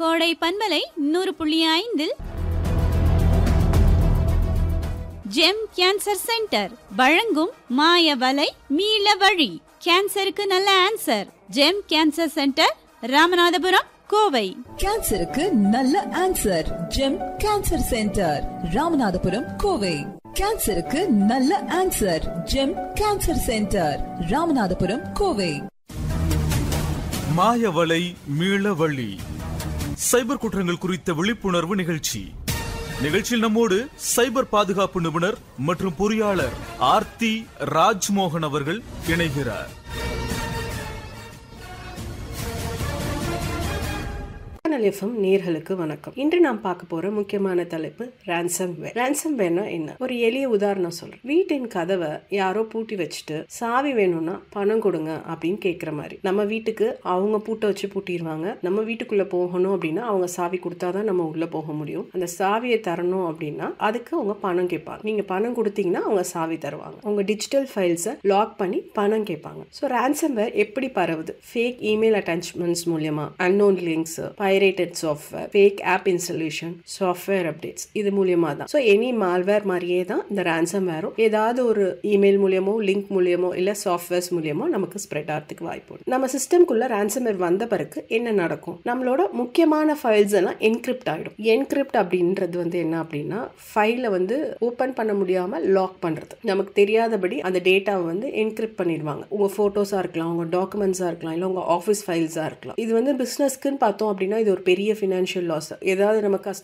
கோடை பண்பலை நூறு புள்ளி ஐந்தில் ஜெம் கேன்சர் சென்டர் வழங்கும் மாய வலை மீள வழி கேன்சருக்கு நல்ல answer Gem cancer centre Ramanathapuram Kovai கேன்சருக்கு நல்ல answer Gem cancer centre Ramanathapuram Kovai கேன்சருக்கு நல்ல answer Gem cancer centre Ramanathapuram Kovai மாயவலை மீளவழி சைபர் குற்றங்கள் குறித்த விழிப்புணர்வு நிகழ்ச்சி நிகழ்ச்சியில் நம்மோடு சைபர் பாதுகாப்பு நிபுணர் மற்றும் பொறியாளர் ஆர்த்தி ராஜ்மோகன் அவர்கள் இணைகிறார் சேனல் எஃப்எம் நேர்களுக்கு வணக்கம் இன்று நாம் பார்க்க போற முக்கியமான தலைப்பு ransom வேர் ransom வேர்னா என்ன ஒரு எளிய உதாரணம் சொல்றேன் வீட்டின் கதவை யாரோ பூட்டி வச்சுட்டு சாவி வேணும்னா பணம் கொடுங்க அப்படின்னு கேட்குற மாதிரி நம்ம வீட்டுக்கு அவங்க பூட்டை வச்சு பூட்டிடுவாங்க நம்ம வீட்டுக்குள்ள போகணும் அப்படின்னா அவங்க சாவி கொடுத்தாதான் நம்ம உள்ள போக முடியும் அந்த சாவியை தரணும் அப்படின்னா அதுக்கு அவங்க பணம் கேட்பாங்க நீங்க பணம் கொடுத்தீங்கன்னா அவங்க சாவி தருவாங்க உங்க டிஜிட்டல் ஃபைல்ஸை லாக் பண்ணி பணம் கேட்பாங்க ஸோ ransom வேர் எப்படி பரவுது ஃபேக் இமெயில் அட்டாச்மெண்ட்ஸ் மூலியமா unknown links pirated software fake app installation software updates இது மூலியமா தான் ஸோ எனி மால்வேர் மாதிரியே தான் இந்த ransom வேரும் ஏதாவது ஒரு இமெயில் மூலியமோ லிங்க் மூலியமோ இல்ல சாஃப்ட்வேர்ஸ் மூலியமோ நமக்கு ஸ்ப்ரெட் ஆகிறதுக்கு வாய்ப்பு உண்டு நம்ம சிஸ்டம்குள்ள ransomware வந்த பிறகு என்ன நடக்கும் நம்மளோட முக்கியமான ஃபைல்ஸ் எல்லாம் என்கிரிப்ட் ஆயிடும் என்கிரிப்ட் அப்படின்றது வந்து என்ன அப்படின்னா ஃபைலை வந்து ஓப்பன் பண்ண முடியாம லாக் பண்றது நமக்கு தெரியாதபடி அந்த டேட்டாவை வந்து என்கிரிப்ட் பண்ணிடுவாங்க உங்க போட்டோஸா இருக்கலாம் உங்க டாக்குமெண்ட்ஸா இருக்கலாம் இல்ல உங்க ஆஃபீஸ் ஃபைல்ஸா இருக்கலாம் இது வந்து பிசினஸ்க்குன்னு பார்த்தோம் அப்படின்னா இது ஒரு பெரிய ஃபினான்ஷியல் லாஸ் ஏதாவது நம்ம